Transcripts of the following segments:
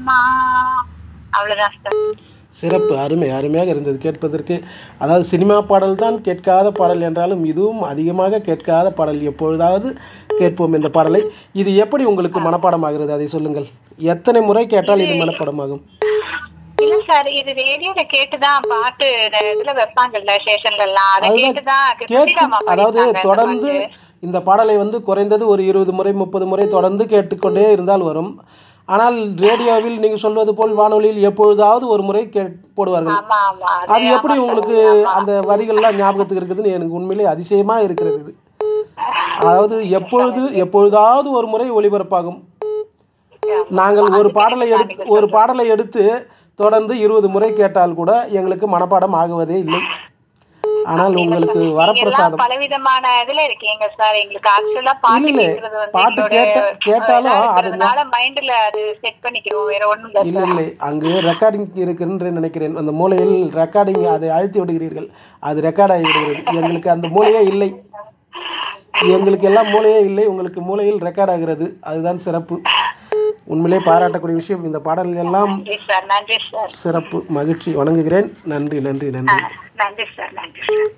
அம்மா அவ்வளவுதான் சார் சிறப்பு அருமை அருமையாக இருந்தது கேட்பதற்கு அதாவது சினிமா பாடல் தான் கேட்காத பாடல் என்றாலும் இதுவும் அதிகமாக கேட்காத பாடல் எப்பொழுதாவது கேட்போம் இந்த பாடலை இது எப்படி உங்களுக்கு மனப்பாடமாகிறது அதை சொல்லுங்கள் எத்தனை முறை கேட்டால் இது மனப்பாடமாகும் இல்ல சார் இது ரேடியோல கேட்டுதான் பாட்டு இந்த இதுல வைப்பாங்கல்ல ஸ்டேஷன்ல எல்லாம் அதை அதுதான் கேட்டுதான் கேட்டு கிருஷ்ணிராமா அதாவது பாடியிருக்காங்க இந்த தொடர்ந்து பாட்டு. இந்த பாடலை வந்து குறைந்தது ஒரு இருபது முறை முப்பது முறை தொடர்ந்து கேட்டுக்கொண்டே இருந்தால் வரும் ஆனால் ரேடியோவில் நீங்கள் சொல்வது போல் வானொலியில் எப்பொழுதாவது ஒரு முறை கே போடுவார்கள் ஆமா ஆமா அது எப்படி உங்களுக்கு அந்த வரிகள்லாம் ஞாபகத்துக்கு இருக்குதுன்னு எனக்கு உண்மையிலே அதிசயமாக இருக்கிறது இது அதாவது எப்பொழுது எப்பொழுதாவது ஒரு முறை ஒளிபரப்பாகும் நாங்கள் ஒரு பாடலை எடுத்து ஒரு பாடலை எடுத்து தொடர்ந்து இருபது முறை கேட்டால் கூட எங்களுக்கு மனப்பாடம் ஆகுவதே இல்லை ஆனால் உங்களுக்கு நீங்க எல்லாம் வரப்பிரசாதம் பலவிதமான இதுல இருக்கீங்க சார் எங்களுக்கு ஆக்சுவலா பாட்டு இல்ல, கேட்கறது வந்து பாட்டு எங்களோட, கேட்ட- கேட்டாலும் அஹ், அது இருக்கிறதுனால மைண்ட்ல அது செட் பண்ணிக்கிறோம் வேற ஒண்ணும் இல்ல இல்லை இல்லை அங்கு ரெக்கார்டிங் இருக்குன்னு நினைக்கிறேன் அந்த மூலையில் ரெக்கார்டிங் அதை அழுத்தி விடுகிறீர்கள் அது ரெக்கார்ட் ஆகி விடுகிறது எங்களுக்கு அந்த மூலையே இல்லை எங்களுக்கு எல்லாம் மூலையே இல்லை உங்களுக்கு மூலையில் ரெக்கார்ட் ஆகிறது அதுதான் சிறப்பு உண்மையிலே பாராட்டக்கூடிய விஷயம் இந்த பாடல் எல்லாம் நன்றி சார் நன்றி சார் சிறப்பு மகிழ்ச்சி வணங்குகிறேன் நன்றி நன்றி நன்றி நன்றி சார் நன்றி சார்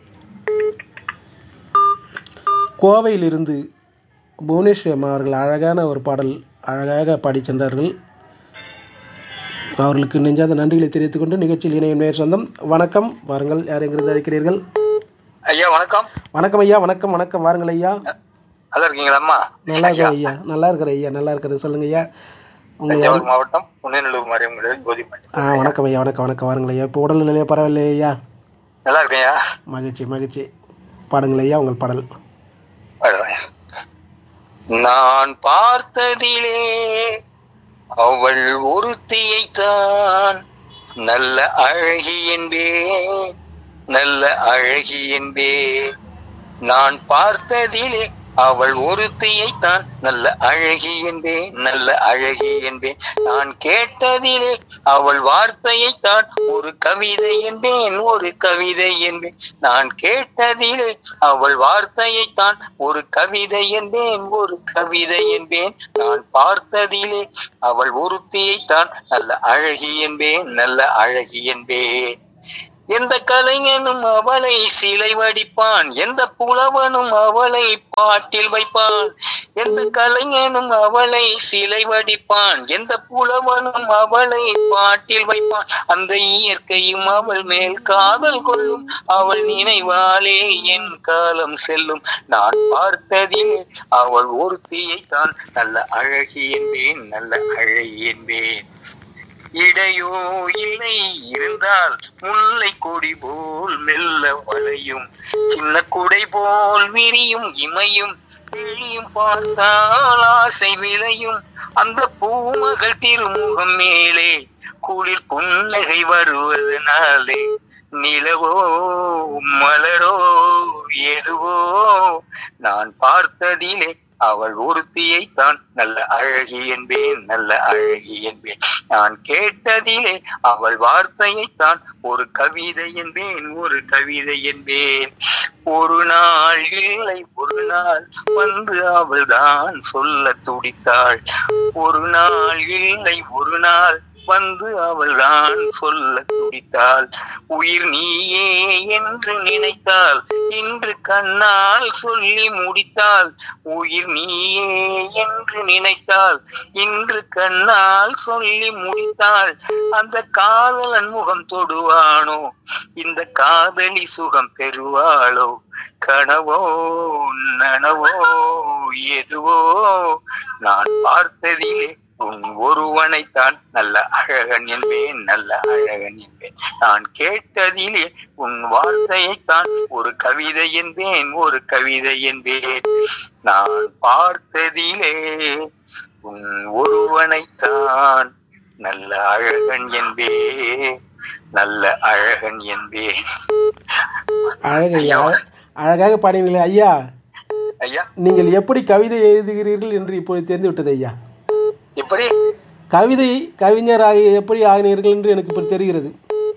கோவையிலிருந்து புவனேஸ்வரி அம்மா அவர்கள் அழகான ஒரு பாடல் அழகாக பாடி சென்றார்கள் அவர்களுக்கு நெஞ்சாத நன்றிகளை தெரிவித்துக் கொண்டு நிகழ்ச்சியில் இணையும் நேர் சொந்தம் வணக்கம் வாருங்கள் யார் எங்கிருந்து அழைக்கிறீர்கள் ஐயா வணக்கம் வணக்கம் ஐயா வணக்கம் வணக்கம் வாருங்கள் ஐயா நல்லா இருக்கீங்களாம்மா நல்லா இருக்கிறேன் ஐயா நல்லா இருக்கிறேன் ஐயா நல்லா இருக்கிறேன் சொல்லுங்க ஐயா உங்க தஞ்சாவூர் மாவட்டம் புன்னநல்லூர் மாரியம்மன் கோதிப்பாண்டி ஆ வணக்கம் ஐயா வணக்கம் வணக்கம் வாருங்கள் ஐயா இப்போ உடல் நிலையே பரவாயில்லை ஐயா நல்லா இருக்கேன்யா மகிழ்ச்சி மகிழ்ச்சி பாடுங்கள் ஐயா உங்கள் பாடல் அவ்வளவுதான். நான் பார்த்ததிலே அவள் ஒருத்தியைத்தான் நல்ல அழகி என்பேன் நல்ல அழகி என்பேன் நான் பார்த்ததிலே அவள் ஒருத்தியைத்தான் நல்ல அழகி என்பேன் நல்ல அழகி என்பேன் நான் கேட்டதிலே அவள் வார்த்தையைத்தான் ஒரு கவிதை என்பேன் ஒரு கவிதை என்பேன் நான் கேட்டதிலே அவள் வார்த்தையைத்தான் ஒரு கவிதை என்பேன் ஒரு கவிதை என்பேன் நான் பார்த்ததிலே அவள் ஒருத்தியைத்தான் நல்ல அழகி என்பேன் நல்ல அழகி என்பேன் எந்த கலைஞனும் அவளை சிலை வடிப்பான் எந்த புலவனும் அவளை பாட்டில் வைப்பான் எந்த கலைஞனும் அவளை சிலை வடிப்பான் எந்த புலவனும் அவளை பாட்டில் வைப்பான் அந்த இயற்கையும் அவள் மேல் காதல் கொள்ளும் அவள் நினைவாலே என் காலம் செல்லும் நான் பார்த்ததிலே அவள் ஒருத்தியை தான் நல்ல அழகி என்பேன் நல்ல அழகி என்பேன் இடையோ இல்லை இருந்தால் முல்லை கொடி போல் மெல்ல வளையும் சின்ன குடை போல் விரியும் இமையும் விழியும் பார்த்தால் ஆசை விளையும் அந்த பூமகள் திருமுகம் மேலே குளிர் புன்னகை வருவதனாலே நிலவோ மலரோ எதுவோ நான் பார்த்ததிலே அவள் ஒருத்தியை தான் நல்ல அழகி என்பேன் நல்ல அழகி என்பேன் நான் கேட்டதிலே அவள் வார்த்தையை தான் ஒரு கவிதை என்பேன் ஒரு கவிதை என்பேன் ஒரு நாள் இல்லை ஒரு நாள் வந்து அவள் தான் சொல்ல துடித்தாள் ஒரு நாள் இல்லை ஒரு நாள் வந்து அவள் தான் சொல்ல துடித்தாள் உயிர் நீயே என்று நினைத்தாள் இன்று கண்ணால் சொல்லி முடித்தாள் உயிர் நீயே என்று நினைத்தாள் இன்று கண்ணால் சொல்லி முடித்தாள் அந்த காதலன் முகம் தொடுவானோ இந்த காதலி சுகம் பெறுவாளோ கனவோ நனவோ எதுவோ நான் பார்த்ததிலே உன் ஒருவனைத்தான் நல்ல அழகன் என்பேன் நல்ல அழகன் என்பேன் நான் கேட்டதிலே உன் வார்த்தையைத்தான் ஒரு கவிதை என்பேன் ஒரு கவிதை என்பேன் நான் பார்த்ததிலே உன் ஒருவனைத்தான் நல்ல அழகன் என்பேன் நல்ல அழகன் என்பேன் அழகையா அழகாக பாடினீங்களே ஐயா ஐயா நீங்கள் எப்படி கவிதை எழுதுகிறீர்கள் என்று இப்பொழுது தெரிந்து விட்டது ஐயா இப்படி கவிதை கவிஞராக எப்படி ஆகினீர்கள் என்று எனக்கு இப்போ தெரிகிறது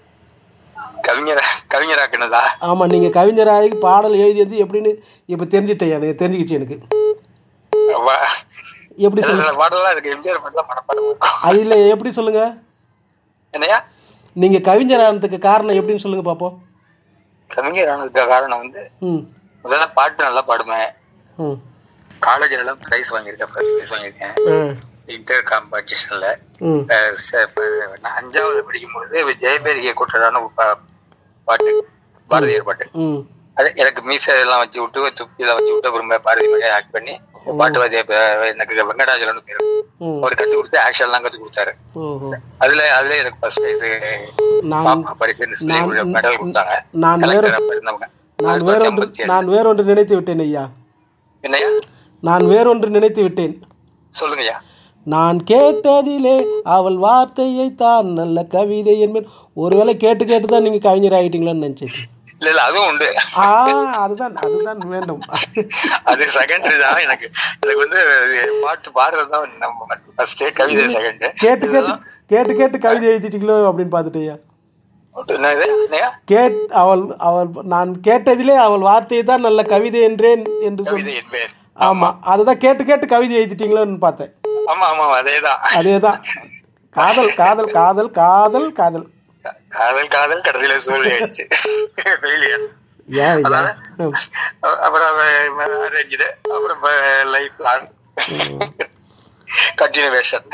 கவிஞர் கவிஞராக்குனதா ஆமாம் நீங்கள் கவிஞராகி பாடல் எழுதியது எப்படின்னு இப்போ தெரிஞ்சிட்டேன் எனக்கு தெரிஞ்சுக்கிச்சு எனக்கு வ- எப்படி சொல்லுங்க சில பாடலாம் எனக்கு எம்ஜிஆர் பாட்டுலாம் மனப்பாடம் வரும். அது இல்லை எப்படி சொல்லுங்க என்னையா நீங்க கவிஞர் ஆனதுக்கு காரணம் எப்படின்னு சொல்லுங்க பார்ப்போம் கவிஞர் ஆனதுக்கு காரணம் வந்து ம் முதல்ல பாட்டு நல்லா பாடுவேன் ம் காலேஜ்ல எல்லாம் பிரைஸ் வாங்கியிருக்கேன் ஃபர்ஸ்ட் பிரைஸ் வாங்கியிருக்கேன் ஆ இன்டர் காம்படிஷன்ல ம் நான் அஞ்சாவது படிக்கும்போது ஜெயபேரிகை கூட்டடான ஒரு பா- பாட்டு பாரதியார் பாட்டு ம் அது எனக்கு மீசை எல்லாம் வச்சு விட்டு துப்பிலாம் வச்சு விட்டு அப்புறம் பாரதி மாதிரியே ஆக்ட் பண்ணி பாட்டு வாத்திய எனக்கு வெங்கடாஜலன்னு பேரு ம் அவர் கத்து கொடுத்து ஆக்ஷன் எல்லாம் கத்து கொடுத்தாரு ஓஹோ அதுல அதுல எனக்கு ஃபர்ஸ்ட் பிரைஸ் நான் பாப்பா பரிசு சொல்லி மெடல் கொடுத்தாங்க நான் வேற கலெக்டர் அப்ப இருந்தவங்க நான் வேறொன்று நான் வேறொன்று நினைத்து விட்டேன் ஐயா என்னய்யா நான் வேறொன்று நினைத்து விட்டேன் சொல்லுங்கய்யா நான் கேட்டதிலே அவள் வார்த்தையை தான் நல்ல கவிதை என்பேன் ஒருவேளை கேட்டு கேட்டு தான் நீங்கள் கவிஞர் ஆகிட்டீங்களான்னு நினச்சிட்டு இல்ல இல்ல அதுவும் உண்டு ஆ அதுதான் அதுதான் வேண்டும் அது செகண்டரி தான் எனக்கு எனக்கு வந்து பாட்டு பாடுறது தான் நம்ம ஃபர்ஸ்ட் கவிதை செகண்ட் கேட்டு கேட்டு கேட்டு கேட்டு கவிதை எழுதிட்டீங்களோ அப்படின்னு பார்த்துட்டேயா என்ன இது என்னய்யா கேட் அவள் அவள் நான் கேட்டதிலே அவள் வார்த்தையை தான் நல்ல கவிதை என்றேன் என்று சொல் கவிதை என்பேன் ஆமாம் அதுதான் கேட்டு கேட்டு கவிதை எழுதிட்டீங்களோன்னு பார்த்தேன் ஆமா ஆமா அதேதான் அதே தான் காதல் காதல் காதல் காதல் காதல் காதல் காதல் கடைசியில சோழி ஆயிடுச்சு ஃபெயிலியர் ஏன் ஐயா ம். அப்புறம் அரேஞ்சு அப்புறம் லைஃப் லாங் கண்டினியூவேஷன்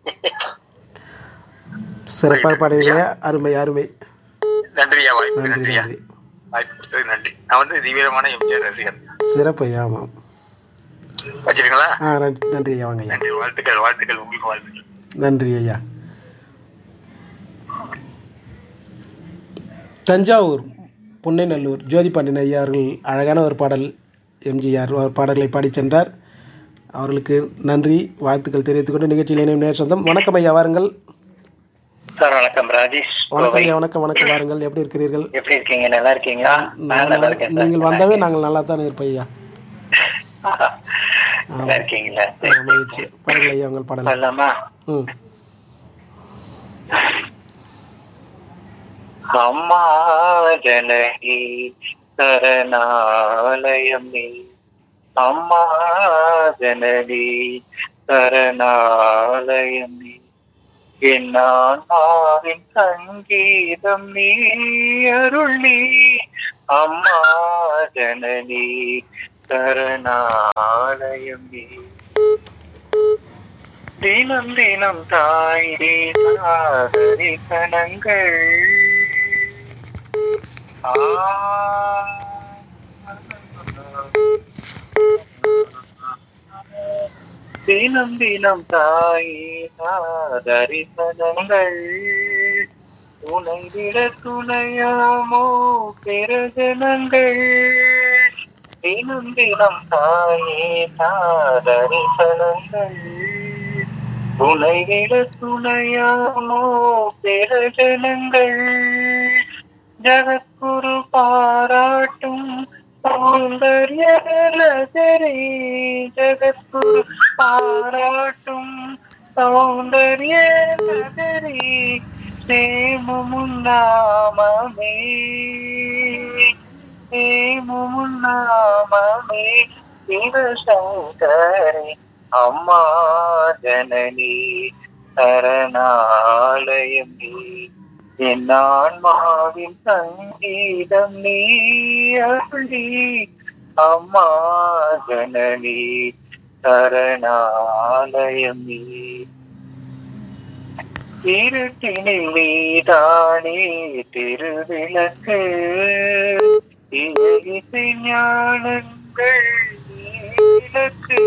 சிறப்பாக பாடுவீங்க அருமை அருமை நன்றியா வாய்ப்பு நன்றி நன்றியா நன்றி வாய்ப்பு கொடுத்ததுக்கு நன்றி நான் வந்து தீவிரமான எம்ஜிஆர் ரசிகன் சிறப்பு ஐயா ஆமாம் வச்சிருங்களா ஆ நன்றி நன்றி ஐயா வாங்க ஐயா நன்றி வாழ்த்துக்கள் வாழ்த்துக்கள் உங்களுக்கு வாழ்த்துக்கள் நன்றி ஐயா தஞ்சாவூர் புன்னைநல்லூர் ஜோதிபாண்டியன் ஐயா அவர்கள் அழகான ஒரு பாடல் எம்ஜிஆர் அவர் பாடல்களை பாடிச் சென்றார் அவர்களுக்கு நன்றி வாழ்த்துக்கள் தெரிவித்துக் கொண்டு நிகழ்ச்சியில் இணையும் நேர் சொந்தம் வணக்கம் ஐயா வாருங்கள் சார் வணக்கம் ராஜேஷ் வணக்கம் ஐயா வணக்கம் வணக்கம் வாருங்கள் எப்படி இருக்கிறீர்கள் எப்படி இருக்கீங்க நல்லா இருக்கீங்களா நான் நல்லா இருக்கேன் சார் நீங்கள் வந்தாவே நாங்கள் நல்லா தானே இருப்போம் ஐயா நல்லா இருக்கீங்களா ஆ, மகிழ்ச்சி பாருங்கள் ஐயா உங்கள் பாடல் சொல்லலாமா ம் அம்மா ஜனகி சரணாலயம் நீ அம்மா ஜனகி சரணாலயம் நீ என் ஆன்மாவின் சங்கீதம் நீ அருள் நீ அம்மா ஜனனி சரணாலயம் நீ தினம் தினம் தாயிரே சாதனை கணங்கள் ஆ தினம் தினம் தாயே தரிசனங்கள் துணை விட துணையாமோ பிரஜனங்கள் தினம் தினம் தாயே தரிசனங்கள் துணை விட துணையாமோ பிரஜனங்கள் ஜகத்குரு பாராட்டும் சௌந்தர்யலகரே ஜகத்குரு பாராட்டும் சௌந்தர்யலகரே சேமுன்னாமமே சேமுன்னாமமே சிவசங்கரே அம்மா ஜனனி சரணாலயம் நீ என் ஆன்மாவின் சங்கீதம் நீ அருளி அம்மா ஜனனி சரணாலயம் நீ இருட்டினில் நீதானே திருவிளக்கு இசை ஞானங்கள் விளக்கு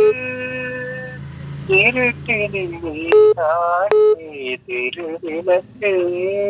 இருட்டினில் நீதானே திருவிளக்கு